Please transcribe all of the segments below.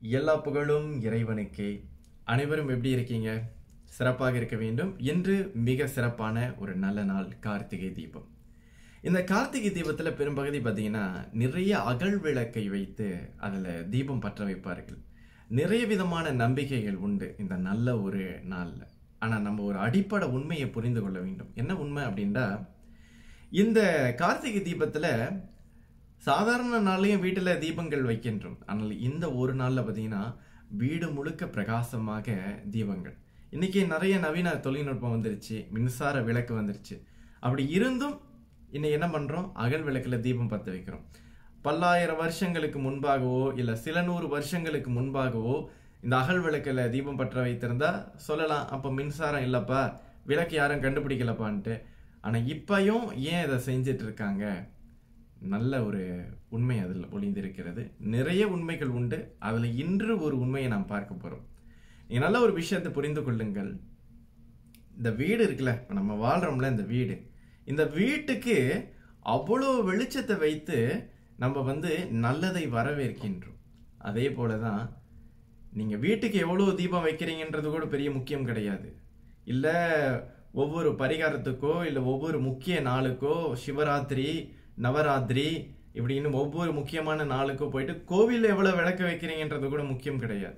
எல்லா புகழும் இறைவனுக்கே அனைவரும் எப்படி இருக்கீங்க சிறப்பாக இருக்க வேண்டும் இன்று மிக சிறப்பான ஒரு நல்ல நாள் கார்த்திகை தீபம் இந்த கார்த்திகை தீபத்தில் பெரும்பகுதி பார்த்தீங்கன்னா நிறைய அகல் விளக்கை வைத்து அதில் தீபம் பற்ற வைப்பார்கள் நிறைய விதமான நம்பிக்கைகள் உண்டு இந்த நல்ல ஒரு நாளில் ஆனால் நம்ம ஒரு அடிப்படை உண்மையை புரிந்து கொள்ள வேண்டும் என்ன உண்மை அப்படின்னா இந்த கார்த்திகை தீபத்தில் சாதாரண நாள்லையும் வீட்டில் தீபங்கள் வைக்கின்றோம் ஆனால் இந்த ஒரு நாளில் பார்த்தீங்கன்னா வீடு முழுக்க பிரகாசமாக தீபங்கள் இன்னைக்கு நிறைய நவீன தொழில்நுட்பம் வந்துருச்சு மின்சார விளக்கு வந்துருச்சு அப்படி இருந்தும் இன்னைக்கு என்ன பண்ணுறோம் அகல் விளக்கில் தீபம் பற்ற வைக்கிறோம் பல்லாயிரம் வருஷங்களுக்கு முன்பாகவோ இல்லை சில நூறு வருஷங்களுக்கு முன்பாகவோ இந்த அகல் விளக்கில் தீபம் பற்ற வைத்திருந்தா சொல்லலாம் அப்போ மின்சாரம் இல்லைப்பா விளக்கு யாரும் கண்டுபிடிக்கலப்பான்ட்டு ஆனால் இப்பயும் ஏன் இதை செஞ்சிட்டு இருக்காங்க நல்ல ஒரு உண்மை அதில் ஒளிந்திருக்கிறது நிறைய உண்மைகள் உண்டு அதில் இன்று ஒரு உண்மையை நாம் பார்க்க போகிறோம் நீங்கள் நல்ல ஒரு விஷயத்தை புரிந்து கொள்ளுங்கள் இந்த வீடு இருக்குல்ல இப்போ நம்ம வாழ்கிறோம்ல இந்த வீடு இந்த வீட்டுக்கு அவ்வளோ வெளிச்சத்தை வைத்து நம்ம வந்து நல்லதை வரவேற்கின்றோம் அதே போல தான் நீங்கள் வீட்டுக்கு எவ்வளோ தீபம் வைக்கிறீங்கன்றது கூட பெரிய முக்கியம் கிடையாது இல்லை ஒவ்வொரு பரிகாரத்துக்கோ இல்லை ஒவ்வொரு முக்கிய நாளுக்கோ சிவராத்திரி நவராத்திரி இப்படின்னு ஒவ்வொரு முக்கியமான நாளுக்கோ போயிட்டு கோவிலில் எவ்வளோ விளக்கு வைக்கிறீங்கன்றது கூட முக்கியம் கிடையாது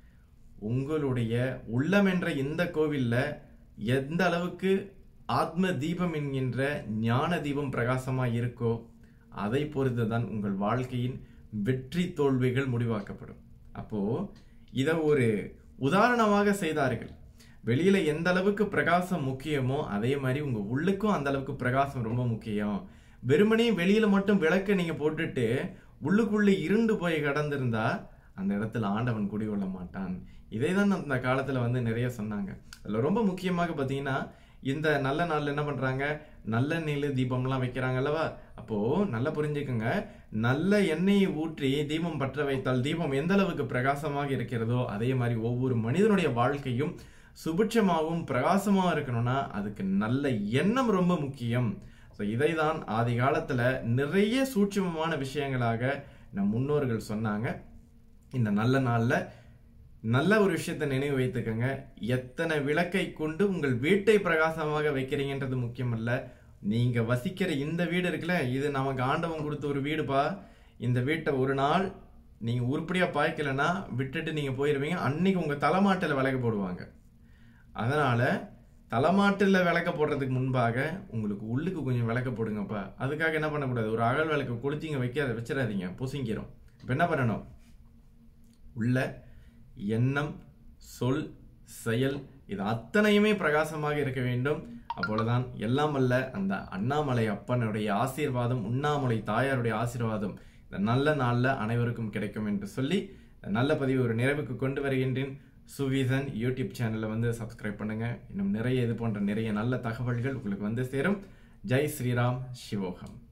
உங்களுடைய உள்ளம் என்ற இந்த கோவில்ல எந்த அளவுக்கு ஆத்ம தீபம் என்கின்ற ஞான தீபம் பிரகாசமா இருக்கோ அதை பொறுத்து தான் உங்கள் வாழ்க்கையின் வெற்றி தோல்விகள் முடிவாக்கப்படும் அப்போ இதை ஒரு உதாரணமாக செய்தார்கள் வெளியில எந்த அளவுக்கு பிரகாசம் முக்கியமோ அதே மாதிரி உங்க உள்ளுக்கும் அந்த அளவுக்கு பிரகாசம் ரொம்ப முக்கியம் வெறுமனே வெளியில மட்டும் விளக்க நீங்க போட்டுட்டு உள்ளுக்குள்ள இருண்டு போய் கடந்திருந்தா அந்த இடத்துல ஆண்டவன் குடிகொள்ள மாட்டான் இதை தான் அந்த காலத்துல வந்து நிறைய சொன்னாங்க அதுல ரொம்ப முக்கியமாக பாத்தீங்கன்னா இந்த நல்ல நாள்ல என்ன பண்றாங்க நல்ல நெல் தீபம்லாம் வைக்கிறாங்க அல்லவா அப்போ நல்லா புரிஞ்சுக்கோங்க நல்ல எண்ணெயை ஊற்றி தீபம் பற்ற வைத்தால் தீபம் எந்த அளவுக்கு பிரகாசமாக இருக்கிறதோ அதே மாதிரி ஒவ்வொரு மனிதனுடைய வாழ்க்கையும் சுபிட்சமாகவும் பிரகாசமாகவும் இருக்கணும்னா அதுக்கு நல்ல எண்ணம் ரொம்ப முக்கியம் ஸோ இதை தான் ஆதி காலத்துல நிறைய சூட்சமமான விஷயங்களாக நம் முன்னோர்கள் சொன்னாங்க இந்த நல்ல நாள்ல நல்ல ஒரு விஷயத்தை நினைவு வைத்துக்கோங்க எத்தனை விளக்கை கொண்டு உங்கள் வீட்டை பிரகாசமாக வைக்கிறீங்கன்றது முக்கியம் அல்ல நீங்க வசிக்கிற இந்த வீடு இருக்குல்ல இது நமக்கு ஆண்டவன் கொடுத்த ஒரு வீடுப்பா இந்த வீட்டை ஒரு நாள் நீங்க உருப்படியா பாய்க்கலைன்னா விட்டுட்டு நீங்க போயிருவீங்க அன்னைக்கு உங்க தலைமாட்டில் விளக்கு போடுவாங்க அதனால தலைமாட்டில் விளக்க போடுறதுக்கு முன்பாக உங்களுக்கு உள்ளுக்கு கொஞ்சம் விளக்க போடுங்கப்பா அதுக்காக என்ன பண்ணக்கூடாது ஒரு அகல் விளக்கு கொளுத்திங்க வைக்க அதை வச்சிடாதீங்க பொசிங்கிறோம் இப்போ என்ன பண்ணணும் உள்ள எண்ணம் சொல் செயல் இது அத்தனையுமே பிரகாசமாக இருக்க வேண்டும் அப்பொழுதுதான் எல்லாம் அல்ல அந்த அண்ணாமலை அப்பனுடைய ஆசீர்வாதம் உண்ணாமலை தாயாருடைய ஆசீர்வாதம் இந்த நல்ல நாள்ல அனைவருக்கும் கிடைக்கும் என்று சொல்லி நல்ல பதிவு ஒரு நிறைவுக்கு கொண்டு வருகின்றேன் சுவிசன் யூடியூப் சேனலை வந்து சப்ஸ்கிரைப் பண்ணுங்க இன்னும் நிறைய இது போன்ற நிறைய நல்ல தகவல்கள் உங்களுக்கு வந்து சேரும் ஜெய் ஸ்ரீராம் சிவோகம்